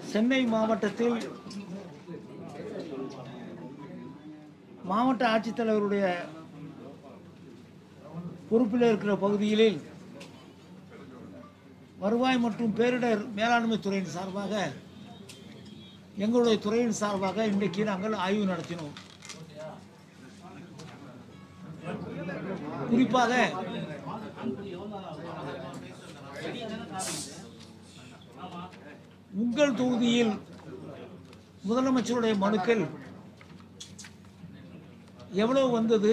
சென்னை மாவட்டத்தில் மாவட்ட ஆட்சித்தலைவருடைய பொறுப்பில் இருக்கிற பகுதிகளில் வருவாய் மற்றும் பேரிடர் மேலாண்மை துறையின் சார்பாக எங்களுடைய துறையின் சார்பாக இன்றைக்கு நாங்கள் ஆய்வு நடத்தினோம் குறிப்பாக உங்கள் தொகுதியில் முதலமைச்சருடைய மனுக்கள் எவ்வளவு வந்தது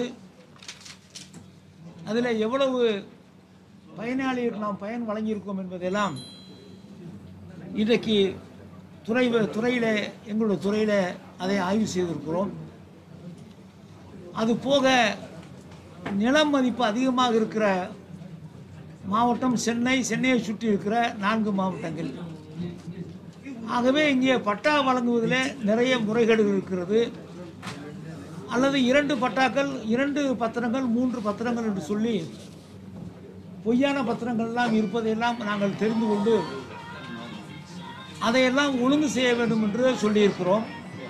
அதில் எவ்வளவு பயனாளிகளுக்கு நாம் பயன் வழங்கியிருக்கோம் என்பதெல்லாம் இன்றைக்கு துறை துறையில் எங்களுடைய துறையில் அதை ஆய்வு செய்திருக்கிறோம் அது போக நிலம் மதிப்பு அதிகமாக இருக்கிற மாவட்டம் சென்னை சென்னையை சுற்றி இருக்கிற நான்கு மாவட்டங்கள் ஆகவே இங்கே பட்டா வழங்குவதில் நிறைய முறைகேடுகள் இருக்கிறது அல்லது இரண்டு பட்டாக்கள் இரண்டு பத்திரங்கள் மூன்று பத்திரங்கள் என்று சொல்லி பொய்யான பத்திரங்கள்லாம் இருப்பதையெல்லாம் நாங்கள் தெரிந்து கொண்டு அதையெல்லாம் ஒழுங்கு செய்ய வேண்டும் என்று சொல்லியிருக்கிறோம்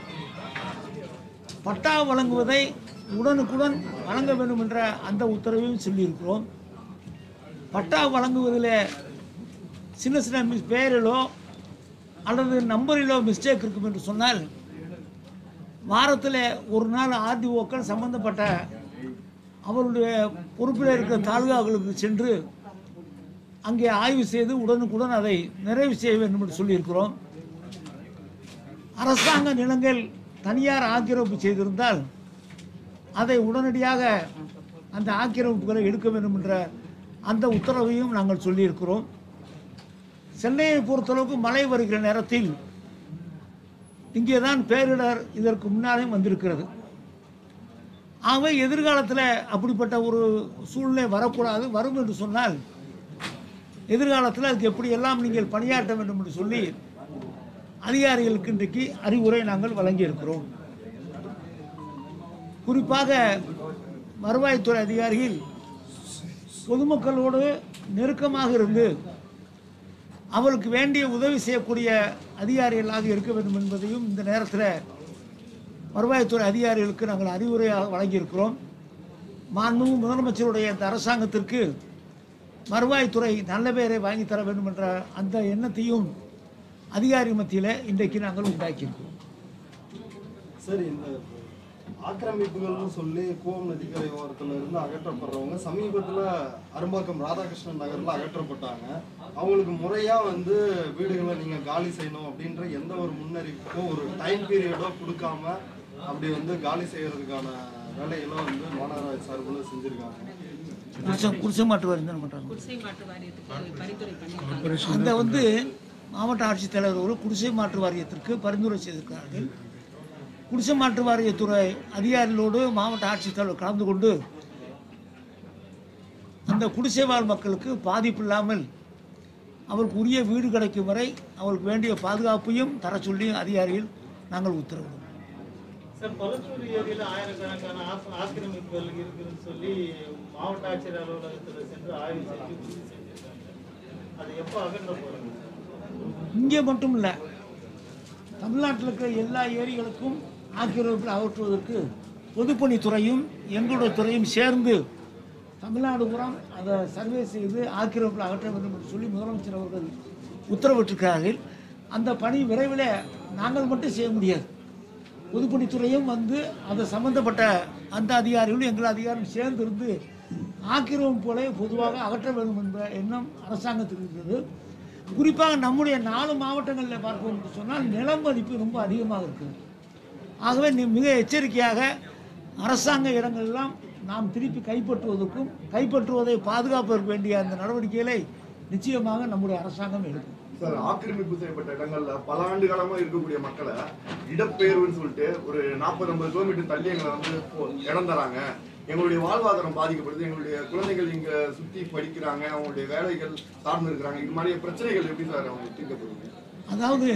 பட்டா வழங்குவதை உடனுக்குடன் வழங்க வேண்டும் என்ற அந்த உத்தரவையும் சொல்லியிருக்கிறோம் பட்டா வழங்குவதில் சின்ன சின்ன மிஸ் பெயரிலோ அல்லது நம்பரிலோ மிஸ்டேக் இருக்கும் என்று சொன்னால் வாரத்தில் ஒரு நாள் ஆர்டிஓக்கள் சம்பந்தப்பட்ட அவருடைய பொறுப்பில் இருக்கிற தாலுகாக்களுக்கு சென்று அங்கே ஆய்வு செய்து உடனுக்குடன் அதை நிறைவு செய்ய வேண்டும் என்று சொல்லியிருக்கிறோம் அரசாங்க நிலங்கள் தனியார் ஆக்கிரமிப்பு செய்திருந்தால் அதை உடனடியாக அந்த ஆக்கிரமிப்புகளை எடுக்க வேண்டும் என்ற அந்த உத்தரவையும் நாங்கள் சொல்லியிருக்கிறோம் சென்னையை பொறுத்தளவுக்கு மழை வருகிற நேரத்தில் இங்கே தான் பேரிடர் இதற்கு முன்னாலேயும் வந்திருக்கிறது ஆகவே எதிர்காலத்தில் அப்படிப்பட்ட ஒரு சூழ்நிலை வரக்கூடாது வரும் என்று சொன்னால் எதிர்காலத்தில் அதுக்கு எப்படியெல்லாம் நீங்கள் பணியாற்ற வேண்டும் என்று சொல்லி அதிகாரிகளுக்கு இன்றைக்கு அறிவுரை நாங்கள் வழங்கியிருக்கிறோம் குறிப்பாக வருவாய்த்துறை அதிகாரிகள் பொதுமக்களோடு நெருக்கமாக இருந்து அவருக்கு வேண்டிய உதவி செய்யக்கூடிய அதிகாரிகளாக இருக்க வேண்டும் என்பதையும் இந்த நேரத்தில் வருவாய்த்துறை அதிகாரிகளுக்கு நாங்கள் அறிவுரையாக வழங்கியிருக்கிறோம் மாண்புமிகு முதலமைச்சருடைய இந்த அரசாங்கத்திற்கு வருவாய்த்துறை நல்ல பெயரை வாங்கி தர வேண்டும் என்ற அந்த எண்ணத்தையும் அதிகாரி மத்தியில் இன்றைக்கு நாங்கள் உண்டாக்கியிருக்கிறோம் சரி இந்த ஆக்கிரமிப்புகள்னு சொல்லி கோவம் நதிக்கரை ஓரத்துல இருந்து அகற்றப்படுறவங்க சமீபத்துல அரும்பாக்கம் ராதாகிருஷ்ணன் நகர்ல அகற்றப்பட்டாங்க அவங்களுக்கு முறையா வந்து வீடுகளை நீங்க காலி செய்யணும் அப்படின்ற எந்த ஒரு முன்னறிவிப்போ ஒரு டைம் பீரியடோ கொடுக்காம அப்படி வந்து காலி செய்யறதுக்கான வேலைகளும் வந்து மாநகராட்சி சார்பில் செஞ்சிருக்காங்க குடிசை குடிசை மாட்டு வாரியம் தான் பண்ணுறாங்க குடிசை மாற்று வாரியத்துக்கு பரிந்துரை பண்ணியிருக்காங்க அந்த வந்து மாவட்ட ஆட்சித்தலைவர் ஒரு குடிசை மாற்று வாரியத்திற்கு பரிந்துரை செய்திருக்கிறார்கள் குடிசை மாற்று வாரியத்துறை அதிகாரிகளோடு மாவட்ட ஆட்சித்தலைவர் கலந்து கொண்டு அந்த குடிசை வாழ் மக்களுக்கு பாதிப்பு இல்லாமல் அவருக்கு உரிய வீடு கிடைக்கும் வரை அவருக்கு வேண்டிய பாதுகாப்பையும் தர சொல்லி அதிகாரிகள் நாங்கள் உத்தரவிடுவோம் சார் கொளத்தூர் ஏரியில ஆயிரக்கணக்கான ஆஸ்- ஆக்கிரமிப்புகள் இருக்குதுன்னு சொல்லி மாவட்ட ஆட்சியர் அலுவலகத்தில் சென்று ஆய்வு செஞ்சு உறுதி செஞ்சிருக்காங்க அது எப்போ அகற்ற போறாங்க இங்கே மட்டும் இல்லை தமிழ்நாட்டில் இருக்கிற எல்லா ஏரிகளுக்கும் ஆக்கிரமிப்பில் அகற்றுவதற்கு பொதுப்பணித்துறையும் எங்களுடைய துறையும் சேர்ந்து தமிழ்நாடு புறம் அதை சர்வே செய்து ஆக்கிரமிப்பில் அகற்ற வேண்டும் என்று சொல்லி முதலமைச்சர் அவர்கள் உத்தரவிட்டிருக்கிறார்கள் அந்த பணி விரைவில் நாங்கள் மட்டும் செய்ய முடியாது பொதுப்பணித்துறையும் வந்து அது சம்பந்தப்பட்ட அந்த அதிகாரிகளும் எங்கள் அதிகாரியும் சேர்ந்து இருந்து ஆக்கிரமிப்புகளை பொதுவாக அகற்ற வேண்டும் என்ற எண்ணம் அரசாங்கத்துக்கு இருக்கிறது குறிப்பாக நம்முடைய நாலு மாவட்டங்களில் பார்ப்போம் என்று சொன்னால் நிலம் மதிப்பு ரொம்ப அதிகமாக இருக்குது ஆகவே நீ மிக எச்சரிக்கையாக அரசாங்க இடங்களெல்லாம் நாம் திருப்பி கைப்பற்றுவதற்கும் கைப்பற்றுவதை பாதுகாப்பதற்கு வேண்டிய அந்த நடவடிக்கைகளை நிச்சயமாக நம்முடைய அரசாங்கம் எடுக்கும் சார் ஆக்கிரமிப்பு செய்யப்பட்ட இடங்கள்ல பல ஆண்டு காலமா இருக்கக்கூடிய மக்களை இடப்பெயர்வுன்னு சொல்லிட்டு ஒரு நாற்பது ஐம்பது கிலோமீட்டர் தள்ளி எங்களை வந்து போ- இடம் தராங்க எங்களுடைய வாழ்வாதாரம் பாதிக்கப்படுது எங்களுடைய குழந்தைகள் இங்க சுத்தி படிக்கிறாங்க அவங்களுடைய வேலைகள் சார்ந்து இருக்கிறாங்க இது மாதிரி பிரச்சனைகள் எப்படி சார் அவங்க தீர்க்கப்படுது அதாவது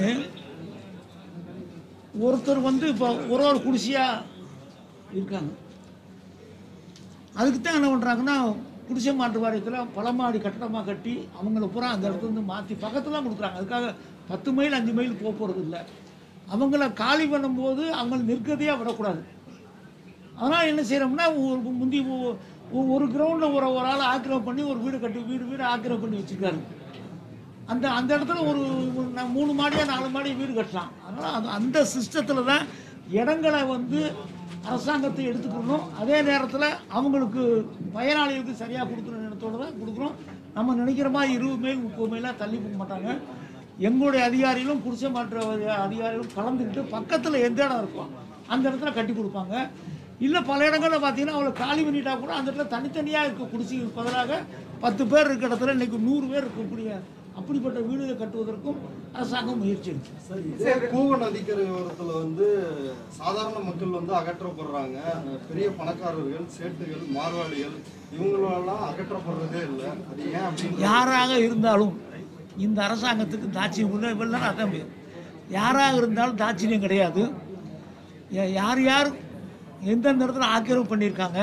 ஒருத்தர் வந்து இப்போ ஒரு ஒரு குடிசையாக இருக்காங்க அதுக்கு தான் என்ன பண்ணுறாங்கன்னா குடிசை மாற்று வாரியத்தில் பல மாடி கட்டடமாக கட்டி அவங்கள பூரா அந்த இடத்துல இருந்து மாற்றி பக்கத்துலாம் கொடுக்குறாங்க அதுக்காக பத்து மைல் அஞ்சு மைல் போக போகிறது இல்லை அவங்கள காலி பண்ணும்போது அவங்கள நிற்கதையாக விடக்கூடாது அதனால் என்ன செய்கிறோம்னா ஒரு முந்தி ஒ- ஒ- ஒரு கிரவுண்டில் ஒரு ஒரு ஆள் ஆக்கிரமம் பண்ணி ஒரு வீடு கட்டி வீடு வீடு ஆக்கிரமம் பண்ணி வச்சுருக்காரு அந்த அந்த இடத்துல ஒரு ஒரு ந- மூணு மாடியா நாலு மாடி வீடு கட்டலாம் அதனால் அது அந்த சிஸ்டத்தில் தான் இடங்களை வந்து அரசாங்கத்தை எடுத்துக்கணும் அதே நேரத்தில் அவங்களுக்கு பயனாளிகளுக்கு சரியாக கொடுக்குற இடத்தோட தான் கொடுக்குறோம் நம்ம நினைக்கிற மாதிரி இருபது மைல் முப்பது மைலாக தள்ளி போக மாட்டாங்க எங்களுடைய அதிகாரிகளும் குடிசை மாற்ற அதிகாரிகளும் கலந்துக்கிட்டு பக்கத்தில் எந்த இடம் இருக்கோ அந்த இடத்துல கட்டி கொடுப்பாங்க இல்லை பல இடங்களில் பார்த்தீங்கன்னா அவளை காலி பண்ணிட்டா கூட அந்த இடத்துல தனித்தனியாக இருக்க குடிசைக்கு பதிலாக பத்து பேர் இருக்கிற இடத்துல இன்னைக்கு நூறு பேர் இருக்கக்கூடிய அப்படிப்பட்ட வீடுகளை கட்டுவதற்கும் அரசாங்கம் முயற்சி எடுக்கும் சார் இதே கூவ நதிக்கரை ஓரத்துல வந்து சாதாரண மக்கள் வந்து அகற்றப்படுறாங்க பெரிய பணக்காரர்கள் சேட்டுகள் மார்வாடிகள் இவங்களெல்லாம் அகற்றப்படுறதே இல்லை அது ஏன் அப்படின்னு யாராக இருந்தாலும் இந்த அரசாங்கத்துக்கு தாட்சியம் உள்ள இவெல்லாம் அதான் பேர் யாராக இருந்தாலும் தாட்சியம் கிடையாது யா- யார் யார் எந்தெந்த இடத்துல ஆக்கிரமிப்பு பண்ணியிருக்காங்க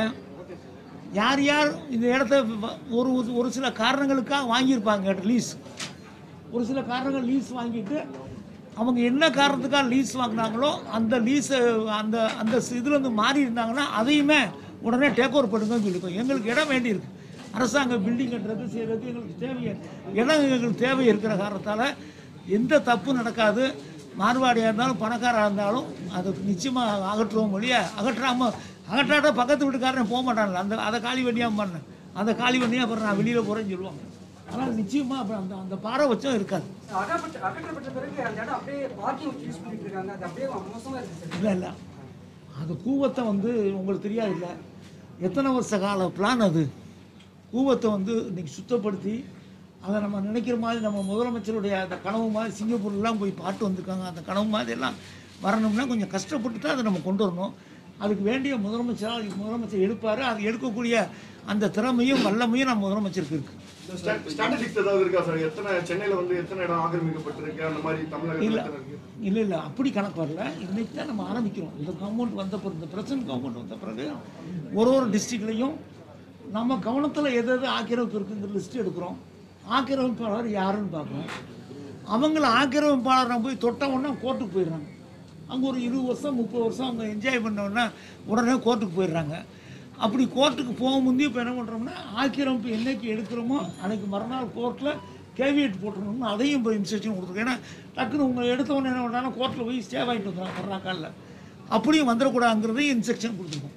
யார் யார் இந்த இடத்த வ- ஒரு ஒரு சில காரணங்களுக்காக வாங்கியிருப்பாங்க லீஸ் ஒரு சில காரணங்கள் லீஸ் வாங்கிட்டு அவங்க என்ன காரணத்துக்காக லீஸ் வாங்கினாங்களோ அந்த லீஸை அந்த அந்த இதுலேருந்து மாறி இருந்தாங்கன்னா அதையுமே உடனே டேக் ஓவர் பண்ணுங்கன்னு சொல்லியிருக்கோம் எங்களுக்கு இடம் வேண்டியிருக்கு அரசாங்க பில்டிங் கட்டுறது செய்கிறது எங்களுக்கு தேவை இடம் எங்களுக்கு தேவை இருக்கிற காரணத்தால் எந்த தப்பும் நடக்காது மார்வாடியாக இருந்தாலும் பணக்காராக இருந்தாலும் அதை நிச்சயமாக அகற்றுவோம் ஒழிய அகற்றாமல் அகற்றாட்ட பக்கத்து வீட்டுக்காரன் போக மாட்டான்ல அந்த அதை காலி வண்டியாக பண்ணேன் அந்த காலி வண்டியாக அப்புறம் நான் வெளியில் போகிறேன்னு சொல்லுவாங்க ஆனால் நிச்சயமாக அப்புறம் அந்த அந்த பாறை வச்சும் இருக்காது அகப்பட்ட அகற்றப்பட்ட பிறகு அந்த இடம் அப்படியே பார்க்கிங் வச்சு யூஸ் பண்ணிட்டு இருக்காங்க அது அப்படியே மோசமா இருக்கு சார் இல்லை இல்லை அது கூவத்தை வந்து உங்களுக்கு தெரியாது இல்லை எத்தனை வருஷ கால பிளான் அது கூவத்தை வந்து இன்னைக்கு சுத்தப்படுத்தி அதை நம்ம நினைக்கிற மாதிரி நம்ம முதலமைச்சருடைய அந்த கனவு மாதிரி சிங்கப்பூர்லாம் போய் பாட்டு வந்திருக்காங்க அந்த கனவு மாதிரி எல்லாம் வரணும்னா கொஞ்சம் கஷ்டப்பட்டு தான் அதை நம்ம கொண்டு வரணும் அதுக்கு வேண்டிய முதலமைச்சராக முதலமைச்சர் எடுப்பார் அது எடுக்கக்கூடிய அந்த திறமையும் வல்லமையும் நம்ம முதலமைச்சருக்கு இருக்குது ஸ்டாட்டிஸ்டிக்ஸ் ஏதாவது இருக்கா சார் எத்தனை சென்னையில வந்து எத்தனை இடம் ஆக்கிரமிக்கப்பட்டிருக்கு அந்த மாதிரி இல்லை தமிழகத்துல எத்தனை இருக்கு இல்லை இல்லை அப்படி கணக்கு வரல இன்னைக்கு தான் நம்ம ஆரம்பிக்கிறோம் இந்த கவர்மெண்ட் வந்த பிறகு இந்த பிரசன்ட் கவர்மெண்ட் வந்த பிறகு ஒரு ஒரு டிஸ்ட்ரிக்ட்லையும் நம்ம கவனத்தில் எது எது ஆக்கிரமிப்பு இருக்குங்கிற லிஸ்ட் எடுக்கிறோம் ஆக்கிரமிப்பாளர் யாருன்னு பார்க்குறோம் அவங்கள ஆக்கிரமிப்பாளரை போய் தொட்ட உடனே கோர்ட்டுக்கு போயிடுறாங்க அங்கே ஒரு இருபது வருஷம் முப்பது வருஷம் அவங்க என்ஜாய் பண்ண உடனே உடனே கோர்ட்டுக்கு போயிடுறாங்க அப்படி கோர்ட்டுக்கு போக முந்தைய இப்போ என்ன பண்ணுறோம்னா ஆக்கிரமிப்பு என்னைக்கு எடுக்கிறோமோ அன்னைக்கு மறுநாள் கோர்ட்டில் கேவியட் போட்டுருணும்னு அதையும் இப்போ இன்ஸ்ட்ரக்ஷன் கொடுத்துருக்கோம் ஏன்னா டக்குன்னு உங்களை எடுத்த உடனே என்ன பண்ணுறாங்கன்னா கோர்ட்டில் போய் ஸ்டே வாங்கிட்டு வந்துடுறாங்க மறுநாள் காலில் அப்படியும் வந்துடக்கூடாதுங்கிறதையும் இன்ஸ்ட்ரக்ஷன் கொடுத்துருக்கோம்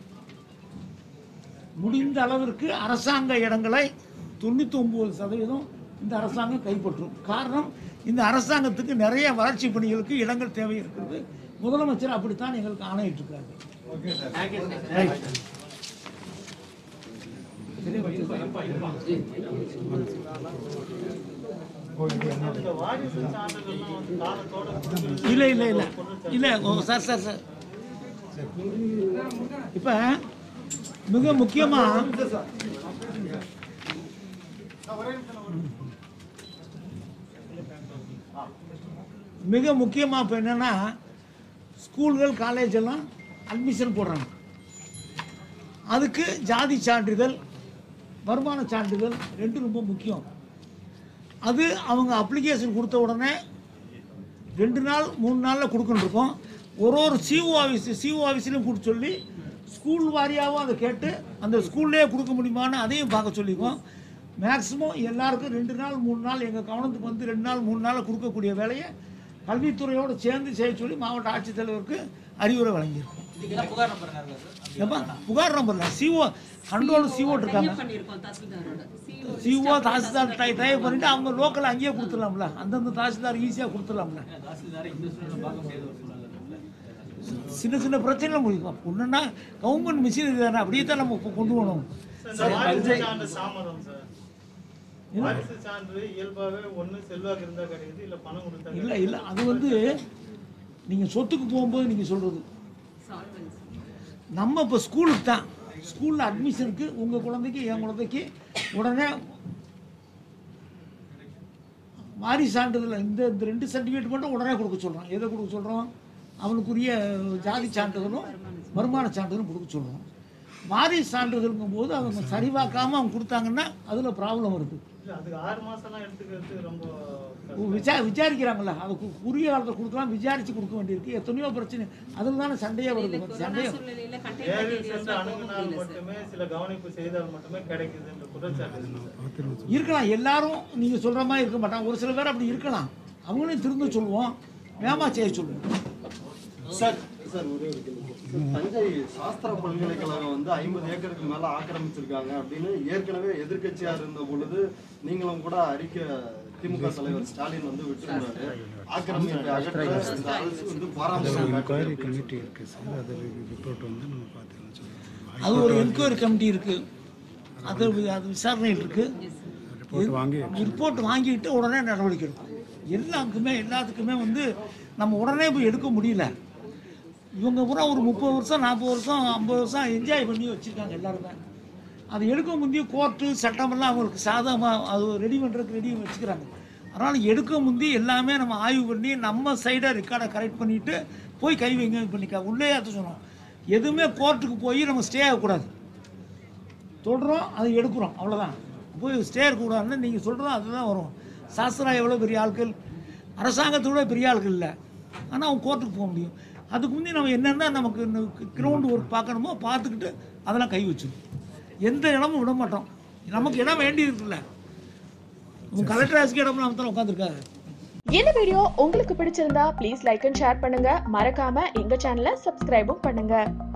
முடிந்த அளவிற்கு அரசாங்க இடங்களை தொண்ணூற்றி ஒம்பது சதவீதம் இந்த அரசாங்கம் கைப்பற்றும் காரணம் இந்த அரசாங்கத்துக்கு நிறைய வளர்ச்சி பணிகளுக்கு இடங்கள் தேவை இருக்கிறது முதலமைச்சர் அப்படித்தான் எங்களுக்கு ஆணையிட்டிருக்காரு ரைட் இந்த வாரிசு சான்றிதழ்லாம் வந்து காலத்தோட கொடுக்கறது இல்லை இல்லை இல்லை இல்லை ஓ, சார் சார் சார் இப்போ மிக முக்கியமாக மிக முக்கியமாக இப்போ என்னென்னா ஸ்கூல்கள் காலேஜ் எல்லாம் அட்மிஷன் போடுறாங்க அதுக்கு ஜாதி சான்றிதழ் வருமான சான்றிதழ் ரெண்டும் ரொம்ப முக்கியம் அது அவங்க அப்ளிகேஷன் கொடுத்த உடனே ரெண்டு நாள் மூணு நாளில் கொடுக்கணும் இருக்கோம் ஒரு ஒரு சிஓ ஆஃபீஸ் சிஓ ஆஃபீஸ்லையும் கொடுக்க சொல்லி ஸ்கூல் வாரியாகவும் அதை கேட்டு அந்த ஸ்கூல்லேயே கொடுக்க முடியுமான்னு அதையும் பார்க்க சொல்லிக்குவோம் மேக்ஸிமம் எல்லாருக்கும் ரெண்டு நாள் மூணு நாள் எங்கள் கவனத்துக்கு வந்து ரெண்டு நாள் மூணு நாளில் கொடுக்கக்கூடிய வேலையை கல்வித்துறையோடு சேர்ந்து செய்ய சொல்லி மாவட்ட ஆட்சித்தலைவருக்கு அறிவுரை வழங்கியிருக்கோம் ஏப்பா புகார் நம்பர்ல சிஓ கண்ட்ரோல் சிஓ இருக்காங்க டைப் பண்ணியிருக்கோம் தாசில்தாரோட CO சிஓ தாசில்தார் டை டைப் பண்ணிட்டு அவங்க லோக்கல் அங்கேயே கொடுத்துடலாம்ல அந்தந்த தாசில்தார் ஈஸியாக கொடுத்துடலாம்ல சின்ன சின்ன பிரச்சனை முடியும் ஒன்றுன்னா கவர்மெண்ட் மிஷினரி தானே அப்படியே தான் நம்ம இப்போ கொண்டு போகணும் சார், இந்த வாரிசு சான்று சாமரம் சார் வாரிசு சான்று இயல்பாகவே ஒண்ணு செல்வாக்கு இருந்தா கிடைக்குது இல்ல பணம் கொடுத்தா இல்லை இல்லை அது வந்து நீங்கள் சொத்துக்கு போகும்போது நீங்கள் சொல்கிறது solvency. நம்ம இப்போ ஸ்கூலுக்கு தான் ஸ்கூலில் அட்மிஷனுக்கு உங்கள் குழந்தைக்கு என் குழந்தைக்கு உடனே வாரி சான்றிதழ் இந்த இந்த ரெண்டு சர்டிஃபிகேட் மட்டும் உடனே கொடுக்க சொல்கிறோம் எதை கொடுக்க சொல்கிறோம் அவனுக்குரிய ஜாதி சான்றிதழும் வருமான சான்றிதழும் கொடுக்க சொல்கிறோம் வாரி சான்றிதழுங்கும் போது அவங்க சரிபார்க்காம அவங்க கொடுத்தாங்கன்னா அதில் ப்ராப்ளம் வருது இல்ல அதுக்கு ஆறு மாசம்லாம் எடுத்துக்கிறது ரொம்ப கஷ்டம். விசா விசாரிக்கிறாங்கல்ல அது கு- குறுகிய காலத்தில் கொடுக்கலாம் விசாரித்து கொடுக்க வேண்டியிருக்கு எத்தனையோ பிரச்சனை அதில் தானே சண்டையே வருது கொரோனா சண்டையே சூழ்நிலையில நேரில் கண்டெய்னர் சென்று ஏரியாஸ்ல போக அணுகினால் முடியல சார் மட்டுமே சில கவனிப்பு செய்தால் மட்டுமே கிடைக்குது என்ற குற்றச்சாட்டு இருக்கு சார். இருக்கலாம் எல்லாரும் நீங்கள் சொல்கிற மாதிரி இருக்க மாட்டாங்க ஒரு சில பேர் அப்படி இருக்கலாம் அவங்களையும் திரும்ப சொல்லுவோம் வேமா செய்ய சொல்லுவோம் சார் சார் ஒரே ஒரு கேள்வி சார், தஞ்சை சாஸ்திரா பல்கலைக்கழகம் வந்து ஐம்பது ஏக்கருக்கு மேல ஆக்கிரமிச்சிருக்காங்க அப்படின்னு ஏற்கனவே எதிர்க்கட்சியா இருந்த பொழுது நீங்களும் கூட அறிக்கை திமுக தலைவர் ஸ்டாலின் வந்து விட்டுருந்தாரு ஆக்கிரமிப்பை அகற்ற இந்த அரசு வந்து பாராமரியம் என்கொயரி கமிட்டி இருக்குது சார் அதில் ரிப்போர்ட் வந்து நம்ம பார்த்துக்கலாம் சொல்லுவோம் அது ஒரு என்கொயரி கமிட்டி இருக்குது அது அது விசாரணையில் இருக்குது ரிப்போர்ட் வாங்கி ரிப்போர்ட் வாங்கிட்டு உடனே நடவடிக்கை எடுக்கும் எல்லாருக்குமே எல்லாத்துக்குமே வந்து நம்ம உடனே போய் எடுக்க முடியல இவங்க பூரா ஒரு முப்பது வருஷம் நாற்பது வருஷம் ஐம்பது வருஷம் என்ஜாய் பண்ணி வச்சுருக்காங்க எல்லாருமே அது எடுக்க முந்தைய கோர்ட்டு சட்டமெல்லாம் அவங்களுக்கு சாதகமாக அது ரெடி பண்ணுறதுக்கு ரெடி வச்சுக்கிறாங்க அதனால் எடுக்க முந்தி எல்லாமே நம்ம ஆய்வு பண்ணி நம்ம சைடை ரெக்கார்டை கரெக்ட் பண்ணிவிட்டு போய் கை வைங்க இது பண்ணிக்க உள்ளே அது சொன்னோம் எதுவுமே கோர்ட்டுக்கு போய் நம்ம ஸ்டே ஆகக்கூடாது தொடுறோம் அதை எடுக்கிறோம் அவ்வளோதான் போய் ஸ்டே இருக்கக்கூடாதுன்னு நீங்கள் சொல்கிறோம் அதுதான் வரும் சாஸ்திரா எவ்வளோ பெரிய ஆட்கள் அரசாங்கத்தோட பெரிய ஆட்கள் இல்லை ஆனால் அவங்க கோர்ட்டுக்கு போக முடியும் அதுக்கு முந்தைய நம்ம என்னென்ன நமக்கு கிரவுண்ட் ஒர்க் பார்க்கணுமோ பார்த்துக்கிட்டு அதெல்லாம் கை வச்சிடும் எந்த இடமும் விட மாட்டோம் நமக்கு இடம் வேண்டி இருக்குல்ல உங்கள் கலெக்டர் ஆஃபீஸ்க்கு இடம் நம்ம தான் உட்காந்துருக்காரு இந்த வீடியோ உங்களுக்கு பிடிச்சிருந்தா ப்ளீஸ் லைக் அண்ட் ஷேர் பண்ணுங்க மறக்காம எங்க சேனலை சப்ஸ்கிரைபும் பண்ணுங்க